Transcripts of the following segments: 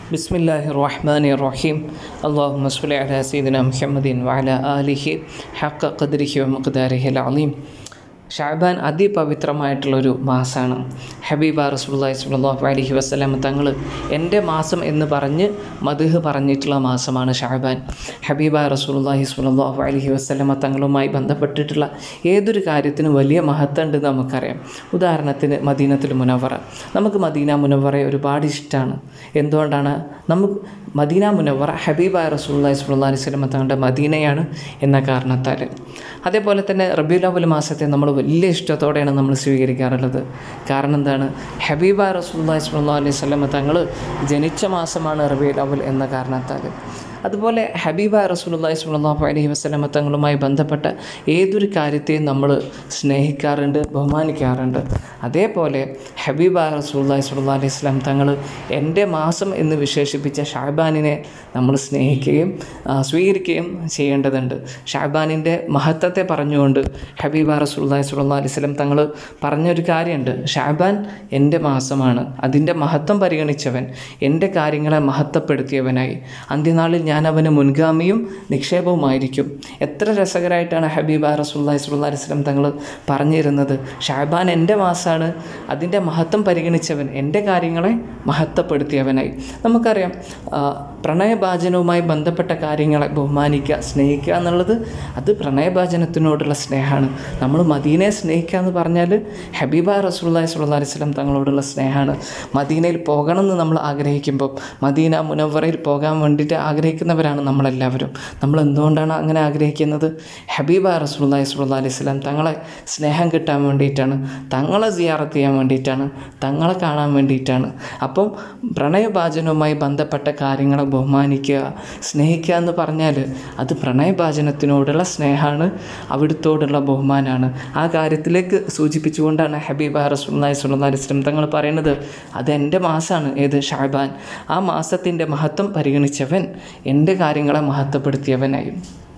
بسم الله الرحمن الرحيم اللهم صل على سيدنا محمد وعلى آله حق قدره ومقداره العظيم ഷാബാൻ അതിപവിത്രമായിട്ടുള്ളൊരു മാസമാണ് ഹബീബ റസൂലുള്ളാഹി സ്വല്ലല്ലാഹു അലൈഹി വസല്ലം തങ്ങൾ എൻ്റെ മാസം എന്ന് പറഞ്ഞ് മധുഹ് പറഞ്ഞിട്ടുള്ള മാസമാണ് ഷാബാൻ ഹബീബ റസൂലുള്ളാഹി സ്വല്ലല്ലാഹു അലൈഹി വസല്ലം തങ്ങളുമായി ബന്ധപ്പെട്ടിട്ടുള്ള ഏതൊരു കാര്യത്തിനും വലിയ മഹത്വം ഉണ്ടെന്ന് നമുക്കറിയാം ഉദാഹരണത്തിന് മദീനത്തുൽ മുനവറ നമുക്ക് മദീന മുനവറയെ ഒരുപാട് ഇഷ്ടമാണ് എന്തുകൊണ്ടാണ് നമുക്ക് മദീന മുനവറ ഹബീബ റസൂലുള്ളാഹി സ്വല്ലല്ലാഹു അലൈഹി വസല്ലം തങ്ങളുടെ മദീനയാണ് എന്ന കാരണത്താൽ അതേപോലെ തന്നെ റബീഉൽ അവൽ മാസത്തെ നമ്മൾ വലിയ ഇഷ്ടത്തോടെയാണ് നമ്മൾ സ്വീകരിക്കാറുള്ളത് കാരണം എന്താണ് ഹബീബ റസൂല്ലാഹി സ്വല്ലല്ലാഹു അലൈഹി വസല്ലം തങ്ങൾ ജനിച്ച മാസമാണ് റബീഉൽ അവൽ എന്ന കാരണത്താൽ അതുപോലെ ഹബീബ റസൂലുള്ളാഹി സ്വല്ലല്ലാഹു അലൈഹി വസല്ലം തങ്ങളുമായി ബന്ധപ്പെട്ട ഏതൊരു കാര്യത്തെയും നമ്മൾ സ്നേഹിക്കാറുണ്ട് ബഹുമാനിക്കാറുണ്ട് അതേപോലെ ഹബീബ റസൂലുള്ളാഹി സ്വല്ലല്ലാഹു അലൈഹി വസല്ലം തങ്ങൾ എൻ്റെ മാസം എന്ന് വിശേഷിപ്പിച്ച ഷാബാനിനെ നമ്മൾ സ്നേഹിക്കുകയും ആ, സ്വീകരിക്കുകയും ചെയ്യേണ്ടതുണ്ട് ഷാബാനിൻ്റെ മഹത്വത്തെ പറഞ്ഞുകൊണ്ട് ഹബീബ റസൂലുള്ളാഹി സ്വല്ലല്ലാഹു അലൈഹി വസല്ലം തങ്ങൾ പറഞ്ഞൊരു കാര്യമുണ്ട് ഷാബാൻ എൻ്റെ മാസമാണ് അതിൻ്റെ മഹത്വം പരിഗണിച്ചവൻ എൻ്റെ കാര്യങ്ങളെ മഹത്വപ്പെടുത്തിയവനായി അന്ത്യനാളിൽ ഞാൻ അവന് മുൻഗാമിയും നിക്ഷേപവുമായിരിക്കും എത്ര രസകരമായിട്ടാണ് ഹബീബ റസൂലുള്ളാഹി സ്വല്ലല്ലാഹു അലൈഹി വസല്ലം തങ്ങൾ പറഞ്ഞിരുന്നത് ഷാബാൻ എൻ്റെ മാസമാണ് അതിൻ്റെ മഹത്വം പരിഗണിച്ചവൻ എൻ്റെ കാര്യങ്ങളെ മഹത്വപ്പെടുത്തിയവനായി നമുക്കറിയാം ആ, പ്രണയഭാചനവുമായി ബന്ധപ്പെട്ട കാര്യങ്ങളെ ബഹുമാനിക്കുക സ്നേഹിക്കുക എന്നുള്ളത് അത് പ്രണയഭാചനത്തിനോടുള്ള സ്നേഹമാണ് നമ്മൾ മദീനയെ സ്നേഹിക്കുക എന്ന് പറഞ്ഞാൽ ഹബീബ റസൂലുള്ളാഹി സ്വല്ലല്ലാഹു അലൈഹി വസല്ലം തങ്ങളോടുള്ള സ്നേഹമാണ് മദീനയിൽ പോകണം എന്ന് നമ്മൾ ആഗ്രഹിക്കുമ്പോൾ മദീന മുനവറയിൽ പോകാൻ വേണ്ടിയിട്ട് ആഗ്രഹിക്കുന്നവരാണ് നമ്മളെല്ലാവരും നമ്മൾ എന്തുകൊണ്ടാണ് അങ്ങനെ ആഗ്രഹിക്കുന്നത് ഹബീബ റസൂലുള്ളാഹി സ്വല്ലല്ലാഹു അലൈഹി വസല്ലം തങ്ങളെ സ്നേഹം കിട്ടാൻ വേണ്ടിയിട്ടാണ് തങ്ങളെ സിയാറത്ത് ചെയ്യാൻ വേണ്ടിയിട്ടാണ് തങ്ങളെ കാണാൻ വേണ്ടിയിട്ടാണ് അപ്പം പ്രണയഭാചനവുമായി ബന്ധപ്പെട്ട കാര്യങ്ങളെ ബഹുമാനിക്കുക സ്നേഹിക്കുക എന്ന് പറഞ്ഞാൽ അത് പ്രണയഭാചനത്തിനോടുള്ള സ്നേഹമാണ് അവിടുത്തോടുള്ള ബഹുമാനമാണ് ആ കാര്യത്തിലേക്ക് സൂചിപ്പിച്ചുകൊണ്ടാണ് ഹബീബ റസൂലുള്ളാഹി സ്വല്ലല്ലാഹു അലൈഹി വസല്ലം തങ്ങൾ പറയുന്നത് അത് എൻ്റെ മാസമാണ് ഏത് ഷാബാൻ ആ മാസത്തിൻ്റെ മഹത്വം പരിഗണിച്ചവൻ എൻ്റെ കാര്യങ്ങളെ മഹത്വപ്പെടുത്തിയവനായി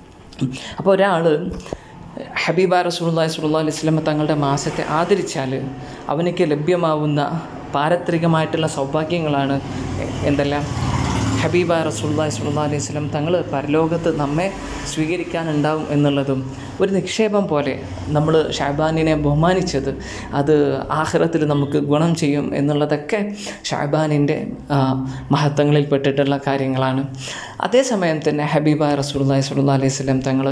അപ്പോൾ ഒരാൾ ഹബീബ റസൂലുള്ളാഹി സ്വല്ലല്ലാഹു അലൈഹി വസല്ലം തങ്ങളുടെ മാസത്തെ ആദരിച്ചാൽ അവനിക്ക് ലഭ്യമാവുന്ന പാരത്രികമായിട്ടുള്ള സൗഭാഗ്യങ്ങളാണ് എന്തെല്ലാം ഹബീബ റസൂലുള്ളാഹി സ്വല്ലല്ലാഹു അലൈഹി വസല്ലം തങ്ങൾ പരലോകത്ത് നമ്മെ സ്വീകരിക്കാനുണ്ടാവും എന്നുള്ളതും ഒരു നിക്ഷേപം പോലെ നമ്മൾ ഷാബാനിനെ ബഹുമാനിച്ചത് അത് ആഹ്റത്തിൽ നമുക്ക് ഗുണം ചെയ്യും എന്നുള്ളതൊക്കെ ഷാബാനിൻ്റെ മഹത്വങ്ങളിൽ പെട്ടിട്ടുള്ള കാര്യങ്ങളാണ് അതേസമയം തന്നെ ഹബീബ റസൂലുള്ളാഹി സ്വല്ലല്ലാഹു അലൈഹി വസല്ലം തങ്ങൾ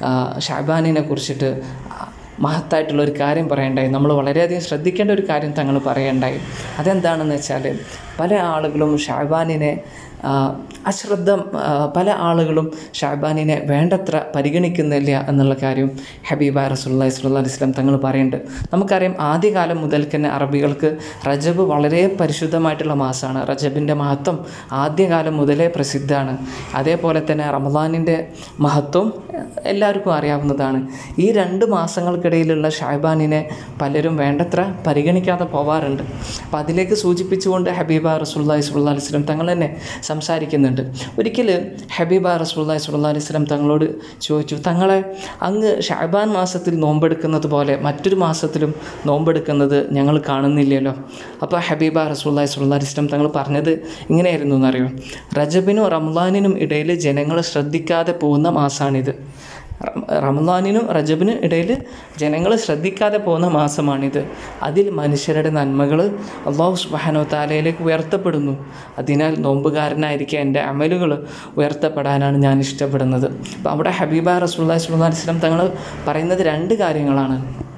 ഷാബാനിനെ കുറിച്ചിട്ട് മഹത്തായിട്ടുള്ള ഒരു കാര്യം പറയണ്ടായി നമ്മൾ വളരെയധികം ശ്രദ്ധിക്കേണ്ട ഒരു കാര്യം തങ്ങൾ പറയണ്ടായി അതെന്താണെന്ന് വെച്ചാൽ പല ആളുകളും ഷാബാനിനെ ആ, അശ്രദ്ധ ആ, പല ആളുകളും ഷാബാനിനെ വേണ്ടത്ര പരിഗണിക്കുന്നില്ല എന്നുള്ള കാര്യം ഹബീബ റസൂലുള്ളാഹി സ്വല്ലല്ലാഹു അലൈഹി വസല്ലം തങ്ങൾ പറയുന്നുണ്ട് നമുക്കറിയാം ആദ്യകാലം മുതൽ തന്നെ അറബികൾക്ക് റജബ് വളരെ പരിശുദ്ധമായിട്ടുള്ള മാസമാണ് റജബിൻ്റെ മഹത്വം ആദ്യകാലം മുതലേ പ്രസിദ്ധമാണ് അതേപോലെ തന്നെ റമദാനിൻ്റെ മഹത്വം എല്ലാവർക്കും അറിയാവുന്നതാണ് ഈ രണ്ട് മാസങ്ങൾക്കിടയിലുള്ള ഷാബാനിനെ പലരും വേണ്ടത്ര പരിഗണിക്കാതെ പോവാറുണ്ട് അപ്പോൾ അതിലേക്ക് സൂചിപ്പിച്ചുകൊണ്ട് ഹബീബ റസൂലുള്ളാഹി സ്വല്ലല്ലാഹു അലൈഹി വസല്ലം തങ്ങൾ തന്നെ സംസാരിക്കുന്നുണ്ട് ഒരിക്കൽ ഹബീബ റസൂലുള്ളാഹി സ്വല്ലല്ലാഹു അലൈഹി വസല്ലം തങ്ങളോട് ചോദിച്ചു തങ്ങളെ അങ്ങ് ഷാബാൻ മാസത്തിൽ നോമ്പെടുക്കുന്നത് പോലെ മറ്റൊരു മാസത്തിലും നോമ്പെടുക്കുന്നത് ഞങ്ങൾ കാണുന്നില്ലല്ലോ അപ്പോൾ ഹബീബ റസൂലുള്ളാഹി സ്വല്ലല്ലാഹു അലൈഹി വസല്ലം തങ്ങൾ പറഞ്ഞത് ഇങ്ങനെയായിരുന്നു എന്നറിയോ റജബിനും റംലാനിനും ഇടയിൽ ജനങ്ങൾ ശ്രദ്ധിക്കാതെ പോകുന്ന മാസമാണിത് റം- റമദാനിനും റജബിനും ഇടയിൽ ജനങ്ങൾ ശ്രദ്ധിക്കാതെ പോകുന്ന മാസമാണിത് അതിൽ മനുഷ്യരുടെ നന്മകൾ അള്ളാഹു സുബാനോ താലയിലേക്ക് ഉയർത്തപ്പെടുന്നു അതിനാൽ നോമ്പുകാരനായിരിക്കുക എൻ്റെ അമലുകൾ ഉയർത്തപ്പെടാനാണ് ഞാൻ ഇഷ്ടപ്പെടുന്നത് അപ്പോൾ അവിടെ ഹബീബ റസൂല്ലാ സ്വല്ലല്ലാഹു അലൈഹി വസല്ലം തങ്ങൾ പറയുന്നത് രണ്ട് കാര്യങ്ങളാണ്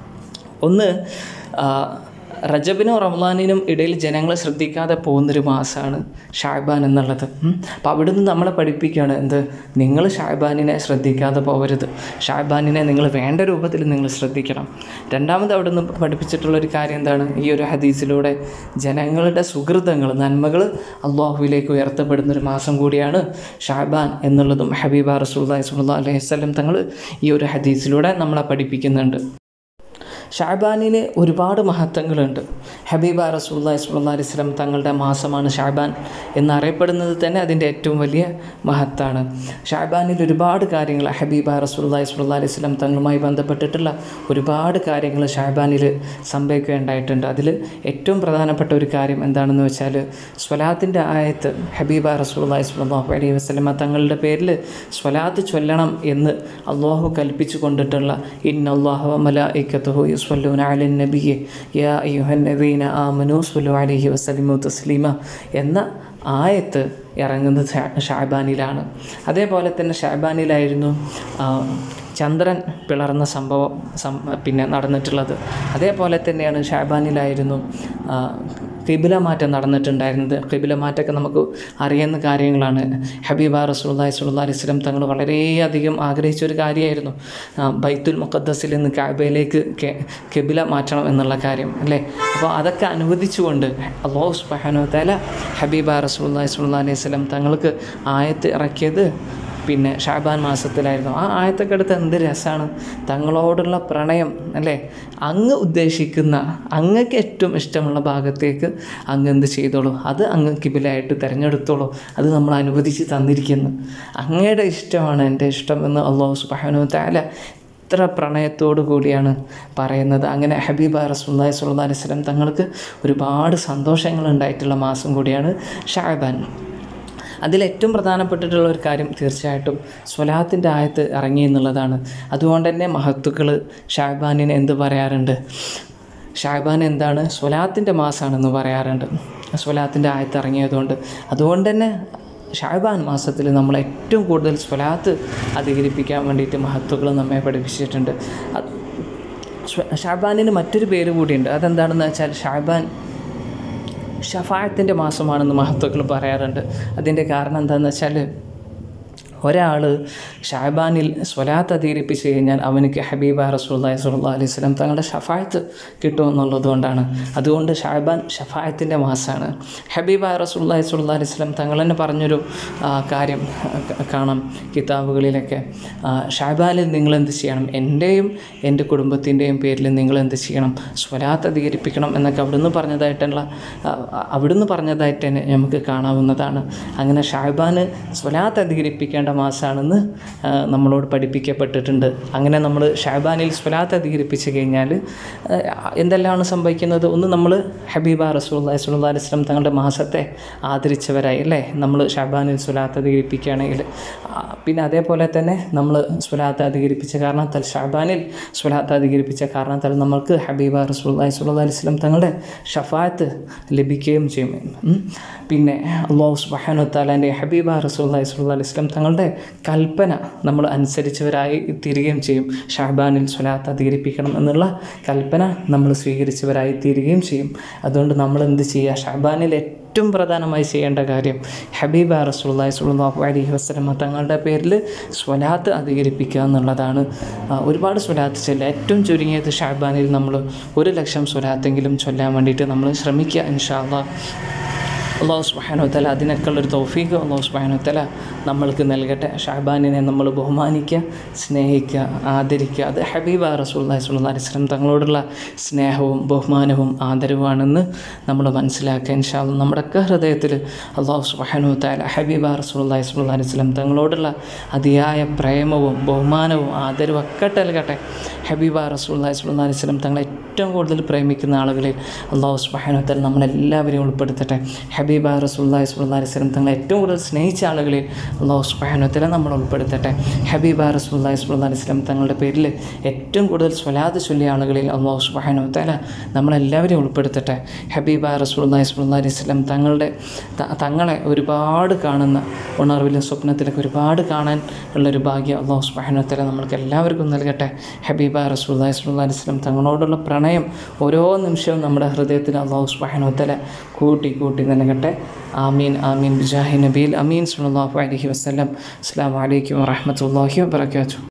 ഒന്ന് ആ, റജബിനും റമദാനിനും ഇടയിൽ ജനങ്ങൾ ശ്രദ്ധിക്കാതെ പോകുന്നൊരു മാസമാണ് ഷാബാൻ എന്നുള്ളത് ഉം. അപ്പോൾ അവിടുന്ന് നമ്മളെ പഠിപ്പിക്കുകയാണ് എന്ത് നിങ്ങൾ ഷാബാനിനെ ശ്രദ്ധിക്കാതെ പോകരുത് ഷാബാനിനെ നിങ്ങൾ വേണ്ട രൂപത്തിൽ നിങ്ങൾ ശ്രദ്ധിക്കണം രണ്ടാമത് അവിടുന്ന് പഠിപ്പിച്ചിട്ടുള്ളൊരു കാര്യം എന്താണ് ഈ ഒരു ഹദീസിലൂടെ ജനങ്ങളുടെ സുഹൃതങ്ങൾ നന്മകൾ അള്ളാഹുവിലേക്ക് ഉയർത്തപ്പെടുന്നൊരു മാസം കൂടിയാണ് ഷാബാൻ എന്നുള്ളതും ഹബീബ റസൂല്ലാഹി സ്വല്ലല്ലാഹു അലൈഹി വസല്ലം തങ്ങൾ ഈ ഒരു ഹദീസിലൂടെ നമ്മളെ പഠിപ്പിക്കുന്നുണ്ട് ഷാബാനിന് ഒരുപാട് മഹത്വങ്ങളുണ്ട് ഹബീബ റസൂല്ലാ ഇസ്മുല്ലാ അലിസ്ലം തങ്ങളുടെ മാസമാണ് ഷാബാൻ എന്നറിയപ്പെടുന്നത് തന്നെ അതിൻ്റെ ഏറ്റവും വലിയ മഹത്താണ് ഷാബാനിൽ ഒരുപാട് കാര്യങ്ങൾ ഹബീബ റസൂല്ലാ ഇസ്മുല്ലാ അലിസ്ലം തങ്ങളുമായി ബന്ധപ്പെട്ടിട്ടുള്ള ഒരുപാട് കാര്യങ്ങൾ ഷാബാനിൽ സംഭവിക്കുകയുണ്ടായിട്ടുണ്ട് അതിൽ ഏറ്റവും പ്രധാനപ്പെട്ട ഒരു കാര്യം എന്താണെന്ന് വെച്ചാൽ സ്വലാത്തിൻ്റെ ആയത്ത് ഹബീബ റസൂല്ലാ ഇസ്മുല്ലാഹു അലൈഹി വസ്ലമ തങ്ങളുടെ പേരിൽ സ്വലാത്ത് ചൊല്ലണം എന്ന് അള്ളാഹു കൽപ്പിച്ചു കൊണ്ടിട്ടുള്ള ഇൻ അള്ളാഹു മലായിക്കത്തുഹു യുസ്വല്ലൂന അലൻ നബിയെ യാ അയ്യുഹന്നദീന ആമനു സ്വല്ലു അലൈഹി വസലിമു തസ്ലീമ എന്ന ആയത്ത് ഇറങ്ങുന്നത് ഷാ- ഷാബാനിലാണ് അതേപോലെ തന്നെ ഷാബാനിലായിരുന്നു ആ, ചന്ദ്രൻ പിളർന്ന സംഭവം സം പിന്നെ നടന്നിട്ടുള്ളത് അതേപോലെ തന്നെയാണ് ഷാബാനിലായിരുന്നു ആ, കിബില മാറ്റം നടന്നിട്ടുണ്ടായിരുന്നത് കിബില മാറ്റമൊക്കെ നമുക്ക് അറിയുന്ന കാര്യങ്ങളാണ് ഹബീബ റസൂല്ലാഹി സ്വല്ലല്ലാഹി അലൈഹി വസല്ലം തങ്ങൾ വളരെയധികം ആഗ്രഹിച്ച ഒരു കാര്യമായിരുന്നു ആ, ബൈത്തുൽ മുഖദ്ദസിൽ നിന്ന് കാബയിലേക്ക് കെ- കിബില മാറ്റണം എന്നുള്ള കാര്യം അല്ലേ അപ്പോൾ അതൊക്കെ അനുവദിച്ചുകൊണ്ട് അള്ളാഹു സുബ്ഹാനഹു തആല ഹബീബ റസൂല്ലാഹി സ്വല്ലല്ലാഹി അലൈഹി വസല്ലം തങ്ങൾക്ക് ആയത്ത് ഇറക്കിയത് പിന്നെ ഷാബാൻ മാസത്തിലായിരുന്നു ആ ആയത്തൊക്കെ എടുത്ത് എന്ത് രസമാണ് തങ്ങളോടുള്ള പ്രണയം അല്ലേ അങ്ങ് ഉദ്ദേശിക്കുന്ന അങ്ങക്ക് ഏറ്റവും ഇഷ്ടമുള്ള ഭാഗത്തേക്ക് അങ്ങ് എന്ത് ചെയ്തോളൂ അത് അങ്ങ് കിബിലായിട്ട് തിരഞ്ഞെടുത്തോളൂ അത് നമ്മൾ അനുവദിച്ച് തന്നിരിക്കുന്നു അങ്ങയുടെ ഇഷ്ടമാണ് എൻ്റെ ഇഷ്ടം എന്ന് അള്ളാഹു സുബ്ഹാനഹു തആല ഇത്ര പ്രണയത്തോടു കൂടിയാണ് പറയുന്നത് അങ്ങനെ ഹബീബ റസൂല്ലാഹി സ്വല്ലല്ലാഹി അലൈഹി വസല്ലം തങ്ങൾക്ക് ഒരുപാട് സന്തോഷങ്ങൾ ഉണ്ടായിട്ടുള്ള മാസം കൂടിയാണ് ഷാബാൻ അതിലേറ്റവും പ്രധാനപ്പെട്ടിട്ടുള്ള ഒരു കാര്യം തീർച്ചയായിട്ടും സ്വലാത്തിൻ്റെ ആയത്ത് ഇറങ്ങി എന്നുള്ളതാണ് അതുകൊണ്ട് തന്നെ മഹത്തുക്കൾ ഷാബാനിന് എന്ത് പറയാറുണ്ട് ഷാബാൻ എന്താണ് സ്വലാത്തിൻ്റെ മാസമാണെന്ന് പറയാറുണ്ട് സ്വലാത്തിൻ്റെ ആയത്ത് ഇറങ്ങിയതുകൊണ്ട് അതുകൊണ്ട് തന്നെ ഷാബാൻ മാസത്തിൽ നമ്മൾ ഏറ്റവും കൂടുതൽ സ്വലാത്ത് അധികരിപ്പിക്കാൻ വേണ്ടിയിട്ട് മഹത്തുക്കൾ നമ്മെ പഠിപ്പിച്ചിട്ടുണ്ട് അത് സ്വ- ഷാബാനിന് മറ്റൊരു പേര് കൂടിയുണ്ട് അതെന്താണെന്ന് വെച്ചാൽ ഷാബാൻ ഷഫായത്തിൻ്റെ മാസമാണെന്ന് മഹത്വക്കൾ പറയാറുണ്ട് അതിൻ്റെ കാരണം എന്താണെന്ന് വെച്ചാൽ ഒരാൾ ഷാബാനിൽ സ്വലാത്ത് അധികരിപ്പിച്ച് കഴിഞ്ഞാൽ അവനക്ക് ഹബീബ റസൂല്ലാഹി സ്വല്ലല്ലാഹി അലൈഹി വസല്ലം തങ്ങളുടെ ഷഫായത്ത് കിട്ടുമെന്നുള്ളത് കൊണ്ടാണ് അതുകൊണ്ട് ഷാബാൻ ഷഫായത്തിൻ്റെ മാസമാണ് ഹബീബ റസൂല്ലാഹി സ്വല്ലല്ലാഹി അലൈഹി വസല്ലം തങ്ങൾ തന്നെ പറഞ്ഞൊരു ആ, കാര്യം ക- കാണാം കിതാബുകളിലൊക്കെ ആ, ഷാബാനിൽ നിങ്ങൾ എന്ത് ചെയ്യണം എൻ്റെയും എൻ്റെ കുടുംബത്തിൻ്റെയും പേരിൽ നിങ്ങൾ എന്ത് ചെയ്യണം സ്വലാത്ത് അധികരിപ്പിക്കണം എന്നൊക്കെ അവിടുന്ന് പറഞ്ഞതായിട്ടുള്ള ആ, അവിടുന്ന് പറഞ്ഞതായിട്ട് തന്നെ നമുക്ക് കാണാവുന്നതാണ് അങ്ങനെ ഷാബാന് സ്വലാത്ത് അധികരിപ്പിക്കേണ്ട മാസമാണെന്ന് ആ, നമ്മളോട് പഠിപ്പിക്കപ്പെട്ടിട്ടുണ്ട് അങ്ങനെ നമ്മൾ ഷാബാനിൽ സ്വലാത്ത് അധികരിപ്പിച്ച് കഴിഞ്ഞാൽ ആ, എന്തെല്ലാമാണ് സംഭവിക്കുന്നത് ഒന്ന് നമ്മൾ ഹബീബ റസൂല്ലാ സ്വല്ലാ അലൈഹി വസല്ലം തങ്ങളുടെ മാസത്തെ ആദരിച്ചവരായി അല്ലേ നമ്മൾ ഷാബാനിൽ സ്വലാത്ത് അധികരിപ്പിക്കുകയാണെങ്കിൽ ആ, പിന്നെ അതേപോലെ തന്നെ നമ്മൾ സ്വലാത്ത് അധികരിപ്പിച്ച കാരണത്താൽ ഷാബാനിൽ സ്വലാത്ത് അധികരിപ്പിച്ച കാരണത്താൽ നമ്മൾക്ക് ഹബീബ റസൂല്ലാ സ്വല്ലാ അലൈഹി വസല്ലം തങ്ങളുടെ ഷഫാത്ത് ലഭിക്കുകയും ചെയ്യും ഉം. പിന്നെ അള്ളാഹു സുബ്ഹാനഹു താലാൻ്റെ ഹബീബ റസൂല്ലാ സ്വല്ലാ അലൈഹി വസല്ലം തങ്ങളുടെ കൽപ്പന നമ്മൾ അനുസരിച്ചവരായി തീരുകയും ചെയ്യും ഷാബാനിൽ സ്വലാത്ത് അധികരിപ്പിക്കണം എന്നുള്ള കൽപ്പന നമ്മൾ സ്വീകരിച്ചവരായി തീരുകയും ചെയ്യും അതുകൊണ്ട് നമ്മൾ എന്ത് ചെയ്യുക ഷാബാനിൽ ഏറ്റവും പ്രധാനമായി ചെയ്യേണ്ട കാര്യം ഹബീബ റസൂല്ലാഹി സ്വല്ലല്ലാഹു അലൈഹി വസല്ലമ തങ്ങളുടെ പേരിൽ സ്വലാത്ത് അധികരിപ്പിക്കുക എന്നുള്ളതാണ് ആ, ഒരുപാട് സ്വലാത്ത് ചൊല്ലുക ഏറ്റവും ചുരുങ്ങിയത് ഷാബാനിൽ നമ്മൾ ഒരു ലക്ഷം സ്വലാത്തെങ്കിലും ചൊല്ലാൻ വേണ്ടിയിട്ട് നമ്മൾ ശ്രമിക്കുക ഇൻഷാ അള്ളാഹ് അള്ളാഹു സുബ്ഹാനഹു വതആല അതിനൊക്കെയുള്ളൊരു തൗഫീഖ് അള്ളാഹു സുബ്ഹാനഹു വതആല നമ്മൾക്ക് നൽകട്ടെ ഷാബാനിനെ നമ്മൾ ബഹുമാനിക്കുക സ്നേഹിക്കുക ആദരിക്കുക അത് ഹബീബ റസൂലുള്ളാഹി സ്വല്ലല്ലാഹി അലൈഹി വസല്ലം തങ്ങളോടുള്ള സ്നേഹവും ബഹുമാനവും ആദരവുമാണെന്ന് നമ്മൾ മനസ്സിലാക്കുക ഇൻഷാ അല്ലാഹ് നമ്മുടെയൊക്കെ ഹൃദയത്തിൽ അള്ളാഹു സുബ്ഹാനഹു വതആല ഹബീബ റസൂലുള്ളാഹി സ്വല്ലല്ലാഹി അലൈഹി വസല്ലം തങ്ങളോടുള്ള അതിയായ പ്രേമവും ബഹുമാനവും ആദരവും ഒക്കെ നൽകട്ടെ ഹബീബ റസൂലുള്ളാഹി സ്വല്ലല്ലാഹി അലൈഹി വസല്ലം തങ്ങളെ ഏറ്റവും കൂടുതൽ പ്രേമിക്കുന്ന ആളുകളിൽ അള്ളാഹു സുബ്ഹാനഹു വതആല നമ്മളെല്ലാവരെയും ഉൾപ്പെടുത്തട്ടെ ഹബീബ റസൂലുള്ളാഹി സ്വല്ലല്ലാഹി അലൈഹി വസല്ലം തങ്ങളെ ഏറ്റവും കൂടുതൽ സ്നേഹിച്ച ആളുകളിൽ അള്ളാഹു സുബ്ഹാനഹു വതആല നമ്മൾ ഉൾപ്പെടുത്തട്ടെ ഹബീബ റസൂലുള്ളാഹി സ്വല്ലല്ലാഹി അലൈഹി വസല്ലം തങ്ങളുടെ പേരിൽ ഏറ്റവും കൂടുതൽ സ്വലാത്ത് ചൊല്ലിയ ആളുകളിൽ അള്ളാഹു സുബ്ഹാനഹു വതആല നമ്മളെല്ലാവരെയും ഉൾപ്പെടുത്തട്ടെ ഹബീബ റസൂലുള്ളാഹി സ്വല്ലല്ലാഹി അലൈഹി വസല്ലം തങ്ങളുടെ ത- തങ്ങളെ ഒരുപാട് കാണുന്ന ഉണർവിലും സ്വപ്നത്തിലൊക്കെ ഒരുപാട് കാണാൻ ഉള്ളൊരു ഭാഗ്യം അള്ളാഹു സുബ്ഹാനഹു വതആല നമ്മൾക്ക് എല്ലാവർക്കും നൽകട്ടെ ഹബീബ റസൂലുള്ളാഹി സ്വല്ലല്ലാഹി അലൈഹി വസല്ലം തങ്ങളോടുള്ള പ്രണയം ഓരോ നിമിഷവും നമ്മുടെ ഹൃദയത്തിൽ അള്ളാഹു സുബ്ഹാനഹു വതആല കൂട്ടി കൂട്ടി നൽകട്ടെ ആമീൻ ആമീൻ ബിജാഹി നബീൽ അമീൻ സല്ലല്ലാഹു അലൈഹി വസല്ലം അസ്സലാമു അലൈക്കും വറഹ്മത്തുള്ളാഹി വബറകാതുഹു